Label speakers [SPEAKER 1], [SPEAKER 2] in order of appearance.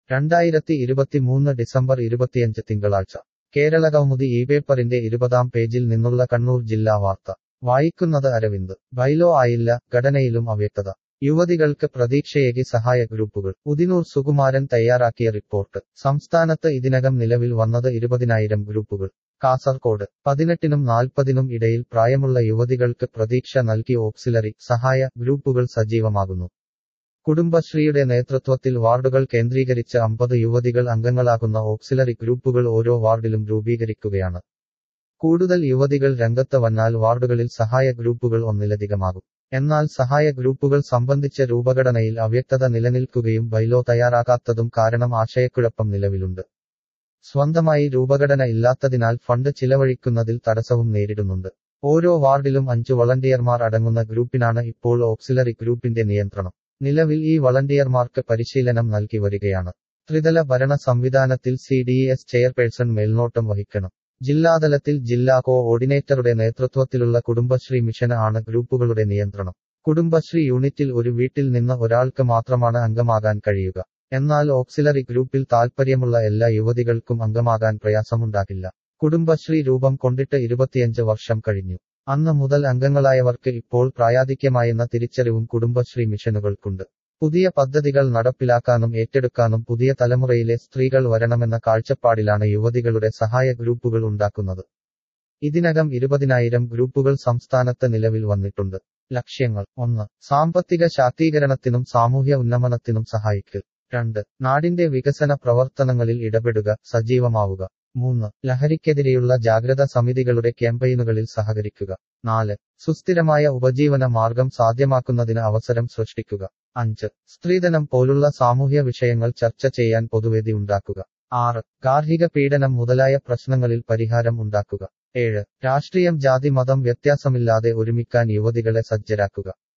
[SPEAKER 1] രണ്ടായിരത്തി ഇരുപത്തിമൂന്ന് ഡിസംബർ ഇരുപത്തിയഞ്ച് തിങ്കളാഴ്ച കേരള കൗമുദി ഈ പേപ്പറിന്റെ ഇരുപതാം പേജിൽ നിന്നുള്ള കണ്ണൂർ ജില്ലാ വാർത്ത വായിക്കുന്നത് അരവിന്ദ് ബൈലോ ആയില്ല ഘടനയിലും അവ്യക്തത യുവതികൾക്ക് പ്രതീക്ഷയേകി സഹായ ഗ്രൂപ്പുകൾ ഉദിനൂർ സുകുമാരൻ തയ്യാറാക്കിയ റിപ്പോർട്ട് സംസ്ഥാനത്ത് ഇതിനകം നിലവിൽ വന്നത് ഇരുപതിനായിരം ഗ്രൂപ്പുകൾ കാസർകോട് പതിനെട്ടിനും നാൽപ്പതിനും ഇടയിൽ പ്രായമുള്ള യുവതികൾക്ക് പ്രതീക്ഷ നൽകി ഓക്സിലറി സഹായ ഗ്രൂപ്പുകൾ സജീവമാകുന്നു കുടുംബശ്രീയുടെ നേതൃത്വത്തിൽ വാർഡുകൾ കേന്ദ്രീകരിച്ച് അമ്പത് യുവതികൾ അംഗങ്ങളാകുന്ന ഓക്സിലറി ഗ്രൂപ്പുകൾ ഓരോ വാർഡിലും രൂപീകരിക്കുകയാണ് കൂടുതൽ യുവതികൾ രംഗത്ത് വന്നാൽ വാർഡുകളിൽ സഹായ ഗ്രൂപ്പുകൾ ഒന്നിലധികമാകും എന്നാൽ സഹായ ഗ്രൂപ്പുകൾ സംബന്ധിച്ച രൂപഘടനയിൽ അവ്യക്തത നിലനിൽക്കുകയും ബൈലോ തയ്യാറാക്കാത്തതും കാരണം ആശയക്കുഴപ്പം നിലവിലുണ്ട് സ്വന്തമായി രൂപഘടന ഇല്ലാത്തതിനാൽ ഫണ്ട് ചിലവഴിക്കുന്നതിൽ തടസ്സവും നേരിടുന്നുണ്ട് ഓരോ വാർഡിലും അഞ്ചു വളണ്ടിയർമാർ അടങ്ങുന്ന ഗ്രൂപ്പിനാണ് ഇപ്പോൾ ഓക്സിലറി ഗ്രൂപ്പിന്റെ നിയന്ത്രണം നിലവിൽ ഈ വളണ്ടിയർമാർക്ക് പരിശീലനം നൽകി വരികയാണ് ത്രിതല ഭരണ സംവിധാനത്തിൽ സി ഡി എസ് ചെയർപേഴ്സൺ മേൽനോട്ടം വഹിക്കണം ജില്ലാതലത്തിൽ ജില്ലാ കോഓർഡിനേറ്ററുടെ നേതൃത്വത്തിലുള്ള കുടുംബശ്രീ മിഷൻ ആണ് ഗ്രൂപ്പുകളുടെ നിയന്ത്രണം കുടുംബശ്രീ യൂണിറ്റിൽ ഒരു വീട്ടിൽ നിന്ന് ഒരാൾക്ക് മാത്രമാണ് അംഗമാകാൻ കഴിയുക എന്നാൽ ഓക്സിലറി ഗ്രൂപ്പിൽ താൽപ്പര്യമുള്ള എല്ലാ യുവതികൾക്കും അംഗമാകാൻ പ്രയാസമുണ്ടാകില്ല കുടുംബശ്രീ രൂപം കൊണ്ടിട്ട് ഇരുപത്തിയഞ്ച് വർഷം കഴിഞ്ഞു അന്ന് മുതൽ അംഗങ്ങളായവർക്ക് ഇപ്പോൾ പ്രായാധിക്യമായെന്ന തിരിച്ചറിവും കുടുംബശ്രീ മിഷനുകൾക്കുണ്ട് പുതിയ പദ്ധതികൾ നടപ്പിലാക്കാനും ഏറ്റെടുക്കാനും പുതിയ തലമുറയിലെ സ്ത്രീകൾ വരണമെന്ന കാഴ്ചപ്പാടിലാണ് യുവതികളുടെ സഹായ ഗ്രൂപ്പുകൾ ഉണ്ടാക്കുന്നത് ഇതിനകം ഇരുപതിനായിരം ഗ്രൂപ്പുകൾ സംസ്ഥാനത്ത് നിലവിൽ വന്നിട്ടുണ്ട് ലക്ഷ്യങ്ങൾ ഒന്ന് സാമ്പത്തിക ശാക്തീകരണത്തിനും സാമൂഹ്യ ഉന്നമനത്തിനും സഹായിക്കൽ രണ്ട് നാടിന്റെ വികസന പ്രവർത്തനങ്ങളിൽ ഇടപെടുക സജീവമാവുക മൂന്ന് ലഹരിക്കെതിരെയുള്ള ജാഗ്രത സമിതികളുടെ ക്യാമ്പയിനുകളിൽ സഹകരിക്കുക നാല് സുസ്ഥിരമായ ഉപജീവന മാർഗം സാധ്യമാക്കുന്നതിന് അവസരം സൃഷ്ടിക്കുക അഞ്ച് സ്ത്രീധനം പോലുള്ള സാമൂഹ്യ വിഷയങ്ങൾ ചർച്ച ചെയ്യാൻ പൊതുവേദി ഉണ്ടാക്കുക ആറ് ഗാർഹിക പീഡനം മുതലായ പ്രശ്നങ്ങളിൽ പരിഹാരം ഉണ്ടാക്കുക ഏഴ് രാഷ്ട്രീയം ജാതി മതം വ്യത്യാസമില്ലാതെ ഒരുമിക്കാൻ യുവതികളെ സജ്ജരാക്കുക